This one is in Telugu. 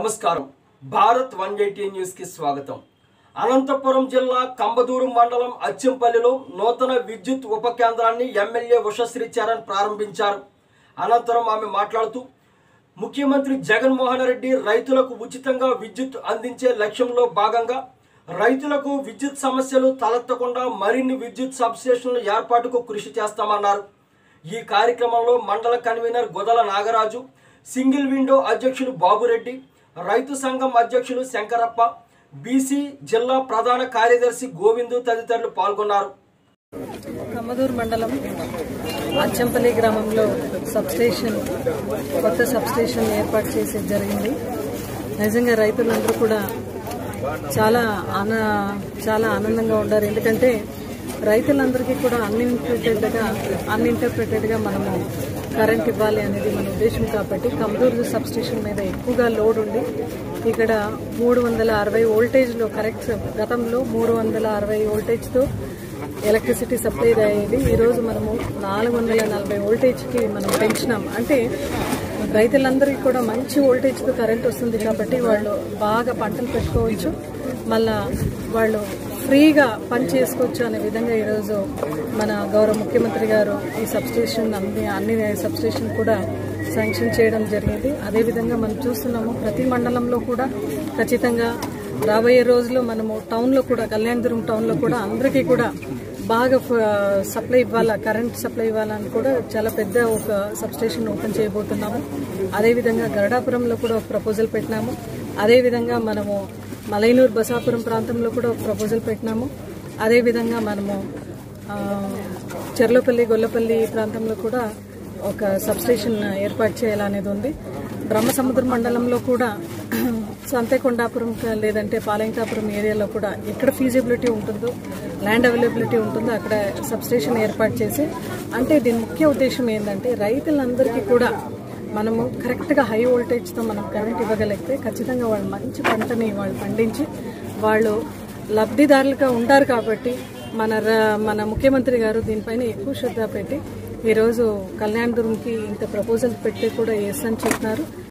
నమస్కారం భారత్ వన్ ఎయిటీ న్యూస్ కి స్వాగతం అనంతపురం జిల్లా కంబదూరు మండలం అచ్చంపల్లిలో నూతన విద్యుత్ ఉప కేంద్రాన్ని ఎమ్మెల్యే ఉషశ్రీ చరణ్ ప్రారంభించారు అనంతరం ఆమె మాట్లాడుతూ ముఖ్యమంత్రి జగన్మోహన్ రెడ్డి రైతులకు ఉచితంగా విద్యుత్ అందించే లక్ష్యంలో భాగంగా రైతులకు విద్యుత్ సమస్యలు తలెత్తకుండా మరిన్ని విద్యుత్ సబ్స్టేషన్ల ఏర్పాటుకు కృషి చేస్తామన్నారు ఈ కార్యక్రమంలో మండల convener Godala Nagaraju single window అధ్యక్షులు బాబురెడ్డి రైతు సంఘం అధ్యక్షులు శంకరప్ప బీసీ జిల్లా ప్రధాన కార్యదర్శి గోవిందు తదితరులు పాల్గొన్నారు కమ్మదూరు మండలం అచ్చంపల్లి గ్రామంలో సబ్స్టేషన్ కొత్త సబ్స్టేషన్ ఏర్పాటు చేసి జరిగింది నిజంగా రైతులందరూ కూడా చాలా ఆన చాలా ఆనందంగా ఉన్నారు ఎందుకంటే రైతులందరికీ కూడా అన్ఇంటర్ప్రిటెడ్గా అన్ఇంటర్ప్రిటెడ్గా మనము కరెంట్ ఇవ్వాలి అనేది మన ఉద్దేశం కాబట్టి కమదూరు సబ్స్టేషన్ మీద ఎక్కువగా లోడ్ ఉంది ఇక్కడ మూడు వందల అరవై వోల్టేజ్లో కరెక్ట్ గతంలో మూడు వందల అరవై వోల్టేజ్తో ఎలక్ట్రిసిటీ సప్లై అయ్యేది ఈరోజు మనము నాలుగు వందల నలభై వోల్టేజ్కి మనం పెంచినాం అంటే రైతులందరికీ కూడా మంచి వోల్టేజ్తో కరెంట్ వస్తుంది కాబట్టి వాళ్ళు బాగా పంటలు పెట్టుకోవచ్చు మళ్ళా వాళ్ళు ఫ్రీగా పని చేసుకోవచ్చు అనే విధంగా ఈరోజు మన గౌరవ ముఖ్యమంత్రి గారు ఈ సబ్స్టేషన్ అన్ని అన్ని సబ్స్టేషన్ కూడా శాంక్షన్ చేయడం జరిగింది అదేవిధంగా మనం చూస్తున్నాము ప్రతి మండలంలో కూడా ఖచ్చితంగా రాబోయే రోజుల్లో మనము టౌన్లో కూడా కళ్యాణదుర్గం టౌన్లో కూడా అందరికీ కూడా బాగా సప్లై ఇవ్వాలా కరెంట్ సప్లై ఇవ్వాలని కూడా చాలా పెద్ద ఒక సబ్స్టేషన్ ఓపెన్ చేయబోతున్నాము అదేవిధంగా గరడాపురంలో కూడా ఒక ప్రపోజల్ పెట్టినాము అదేవిధంగా మనము మలైనూరు బసాపురం ప్రాంతంలో కూడా ఒక ప్రపోజల్ పెట్టినాము అదేవిధంగా మనము ఆ, చెర్లపల్లి గొల్లపల్లి ప్రాంతంలో కూడా ఒక సబ్స్టేషన్ ఏర్పాటు చేయాలనేది ఉంది బ్రహ్మసముద్ర మండలంలో కూడా సంతేకొండాపురం క- లేదంటే పాలెంకాపురం ఏరియాలో కూడా ఎక్కడ ఫీజిబిలిటీ ఉంటుందో ల్యాండ్ అవైలబిలిటీ ఉంటుందో అక్కడ సబ్స్టేషన్ ఏర్పాటు చేసి అంటే దీని ముఖ్య ఉద్దేశం ఏంటంటే రైతులందరికీ కూడా మనము కరెక్ట్గా హై వోల్టేజ్తో మనం కరెంట్ ఇవ్వగలిగితే ఖచ్చితంగా వాళ్ళు మంచి పంటని వాళ్ళు పండించి వాళ్ళు లబ్ధిదారులుగా ఉంటారు కాబట్టి మన ర- మన ముఖ్యమంత్రి గారు దీనిపైన ఎక్కువ శ్రద్ధ పెట్టి ఈరోజు కళ్యాణ్ దుర్గంకి ఇంత ప్రపోజల్ పెట్టి కూడా ఎస్ అని చెప్పినారు